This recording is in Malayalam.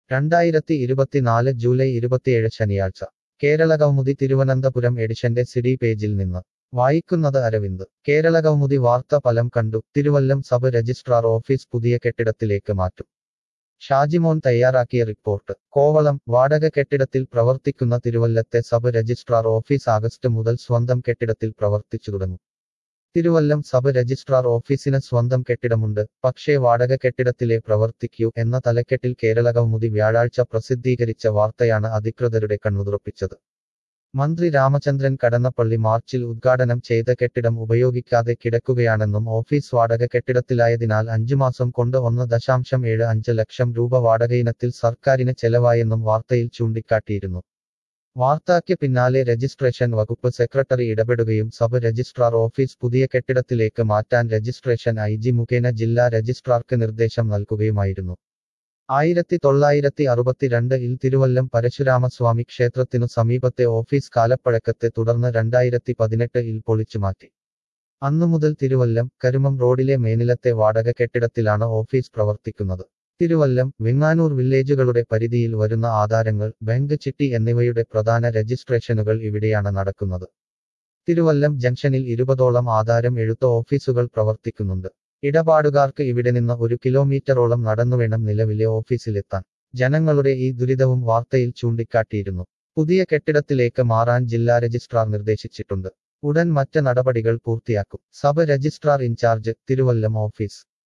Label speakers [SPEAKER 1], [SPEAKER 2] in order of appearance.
[SPEAKER 1] രണ്ടായിരത്തി ഇരുപത്തിനാല് ജൂലൈ ഇരുപത്തിയേഴ് ശനിയാഴ്ച കേരള കൗമുദി തിരുവനന്തപുരം എഡിഷന്റെ സിഡി പേജിൽ നിന്ന് വായിക്കുന്നത് അരവിന്ദ് കേരള കൗമുദി വാർത്ത ഫലം കണ്ടു തിരുവല്ലം സബ് രജിസ്ട്രാർ ഓഫീസ് പുതിയ കെട്ടിടത്തിലേക്ക് മാറ്റും ഷാജിമോൻ തയ്യാറാക്കിയ റിപ്പോർട്ട് കോവളം വാടക കെട്ടിടത്തിൽ പ്രവർത്തിക്കുന്ന തിരുവല്ലത്തെ സബ് രജിസ്ട്രാർ ഓഫീസ് ആഗസ്റ്റ് മുതൽ സ്വന്തം കെട്ടിടത്തിൽ പ്രവർത്തിച്ചു തുടങ്ങും തിരുവല്ലം സബ് രജിസ്ട്രാർ ഓഫീസിന് സ്വന്തം കെട്ടിടമുണ്ട് പക്ഷേ വാടക കെട്ടിടത്തിലെ പ്രവർത്തിക്കൂ എന്ന തലക്കെട്ടിൽ കേരള കൗമുദി വ്യാഴാഴ്ച പ്രസിദ്ധീകരിച്ച വാർത്തയാണ് അധികൃതരുടെ കണ്ണുതുറപ്പിച്ചത് മന്ത്രി രാമചന്ദ്രൻ കടന്നപ്പള്ളി മാർച്ചിൽ ഉദ്ഘാടനം ചെയ്ത കെട്ടിടം ഉപയോഗിക്കാതെ കിടക്കുകയാണെന്നും ഓഫീസ് വാടക കെട്ടിടത്തിലായതിനാൽ അഞ്ചു മാസം കൊണ്ട് ഒന്ന് ദശാംശം ഏഴ് അഞ്ച് ലക്ഷം രൂപ വാടകയിനത്തിൽ സർക്കാരിന് ചെലവായെന്നും വാർത്തയിൽ ചൂണ്ടിക്കാട്ടിയിരുന്നു വാർത്തയ്ക്ക് പിന്നാലെ രജിസ്ട്രേഷൻ വകുപ്പ് സെക്രട്ടറി ഇടപെടുകയും സബ് രജിസ്ട്രാർ ഓഫീസ് പുതിയ കെട്ടിടത്തിലേക്ക് മാറ്റാൻ രജിസ്ട്രേഷൻ ഐ ജി മുഖേന ജില്ലാ രജിസ്ട്രാർക്ക് നിർദ്ദേശം നൽകുകയുമായിരുന്നു ആയിരത്തി തൊള്ളായിരത്തി അറുപത്തിരണ്ട് ഇൽ തിരുവല്ലം പരശുരാമസ്വാമി ക്ഷേത്രത്തിനു സമീപത്തെ ഓഫീസ് കാലപ്പഴക്കത്തെ തുടർന്ന് രണ്ടായിരത്തി പതിനെട്ട് ഇൽ പൊളിച്ചുമാറ്റി അന്നുമുതൽ തിരുവല്ലം കരുമം റോഡിലെ മേനിലത്തെ വാടക കെട്ടിടത്തിലാണ് ഓഫീസ് പ്രവർത്തിക്കുന്നത് തിരുവല്ലം വെങ്ങാനൂർ വില്ലേജുകളുടെ പരിധിയിൽ വരുന്ന ആധാരങ്ങൾ ബാങ്ക് ചിട്ടി എന്നിവയുടെ പ്രധാന രജിസ്ട്രേഷനുകൾ ഇവിടെയാണ് നടക്കുന്നത് തിരുവല്ലം ജംഗ്ഷനിൽ ഇരുപതോളം ആധാരം എഴുത്ത ഓഫീസുകൾ പ്രവർത്തിക്കുന്നുണ്ട് ഇടപാടുകാർക്ക് ഇവിടെ നിന്ന് ഒരു കിലോമീറ്ററോളം നടന്നുവേണം നിലവിലെ ഓഫീസിലെത്താൻ ജനങ്ങളുടെ ഈ ദുരിതവും വാർത്തയിൽ ചൂണ്ടിക്കാട്ടിയിരുന്നു പുതിയ കെട്ടിടത്തിലേക്ക് മാറാൻ ജില്ലാ രജിസ്ട്രാർ നിർദ്ദേശിച്ചിട്ടുണ്ട് ഉടൻ മറ്റ് നടപടികൾ പൂർത്തിയാക്കും sub registrar in charge Thiruvallam office